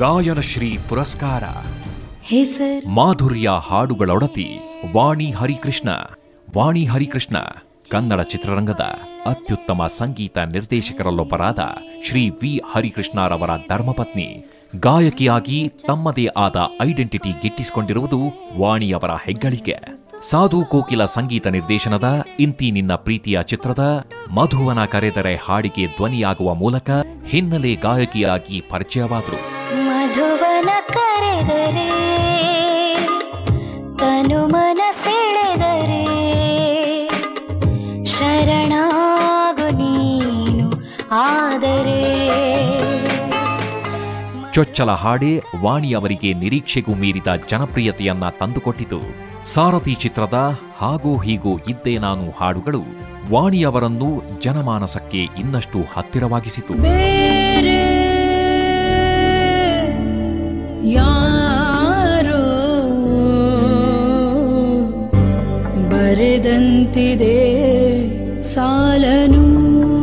ಗಾಯನ ಶ್ರೀ ಪುರಸ್ಕಾರ ಹೆಸರು ಮಾಧುರ್ಯ ಹಾಡುಗಳೊಡತಿ ವಾಣಿ ಹರಿಕೃಷ್ಣ ವಾಣಿ ಹರಿಕೃಷ್ಣ ಕನ್ನಡ ಚಿತ್ರರಂಗದ ಅತ್ಯುತ್ತಮ ಸಂಗೀತ ನಿರ್ದೇಶಕರಲ್ಲೊಬ್ಬರಾದ ಶ್ರೀ ವಿ ಹರಿಕೃಷ್ಣರವರ ಧರ್ಮಪತ್ನಿ ಗಾಯಕಿಯಾಗಿ ತಮ್ಮದೇ ಆದ ಐಡೆಂಟಿಟಿ ಗಿಟ್ಟಿಸಿಕೊಂಡಿರುವುದು ವಾಣಿಯವರ ಹೆಗ್ಗಳಿಕೆ ಸಾಧು ಕೋಕಿಲ ಸಂಗೀತ ನಿರ್ದೇಶನದ ಇಂತಿ ನಿನ್ನ ಪ್ರೀತಿಯ ಚಿತ್ರದ ಮಧುವನ ಕರೆದರೆ ಹಾಡಿಗೆ ಧ್ವನಿಯಾಗುವ ಮೂಲಕ ಹಿನ್ನೆಲೆ ಗಾಯಕಿಯಾಗಿ ಪರಿಚಯವಾದರು ಮಧುವನ ಕರೆದರೆ ತನು ಮನ ಸೆಳೆದರೆ ಶರಣಾಗು ನೀನು ಆದರೆ ಚೊಚ್ಚಲ ಹಾಡೇ ವಾಣಿ ಅವರಿಗೆ ನಿರೀಕ್ಷೆಗೂ ಮೀರಿದ ಜನಪ್ರಿಯತೆಯನ್ನ ತಂದುಕೊಟ್ಟಿತು ಸಾರಥಿ ಚಿತ್ರದ ಹಾಗೋ ಹೀಗೋ ಇದ್ದೇ ನಾನು ಹಾಡುಗಳು ವಾಣಿ ಅವರನ್ನು ಜನಮಾನಸಕ್ಕೆ ಇನ್ನಷ್ಟು ಹತ್ತಿರವಾಗಿಸಿತು ಬೇರೆ ಯಾರೋ ಬರೆದಂತಿದೆ ಸಾಲನು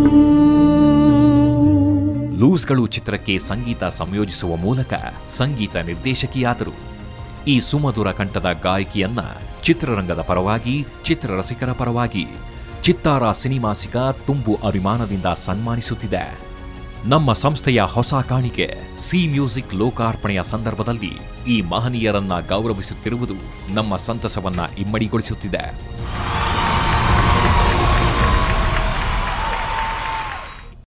ಲೂಸ್ಗಳು ಚಿತ್ರಕ್ಕೆ ಸಂಗೀತ ಸಂಯೋಜಿಸುವ ಮೂಲಕ ಸಂಗೀತ ನಿರ್ದೇಶಕಿಯಾದರು ಈ ಸುಮಧುರ ಕಂಠದ ಗಾಯಕಿಯನ್ನ ಚಿತ್ರರಂಗದ ಪರವಾಗಿ ಚಿತ್ರರಸಿಕರ ಪರವಾಗಿ ಚಿತ್ತಾರ ಸಿನಿಮಾಸಿಗ ತುಂಬು ಅಭಿಮಾನದಿಂದ ಸನ್ಮಾನಿಸುತ್ತಿದೆ ನಮ್ಮ ಸಂಸ್ಥೆಯ ಹೊಸ ಕಾಣಿಕೆ ಸಿ ಮ್ಯೂಸಿಕ್ ಲೋಕಾರ್ಪಣೆಯ ಸಂದರ್ಭದಲ್ಲಿ ಈ ಮಹನೀಯರನ್ನ ಗೌರವಿಸುತ್ತಿರುವುದು ನಮ್ಮ ಸಂತಸವನ್ನ ಇಮ್ಮಡಿಗೊಳಿಸುತ್ತಿದೆ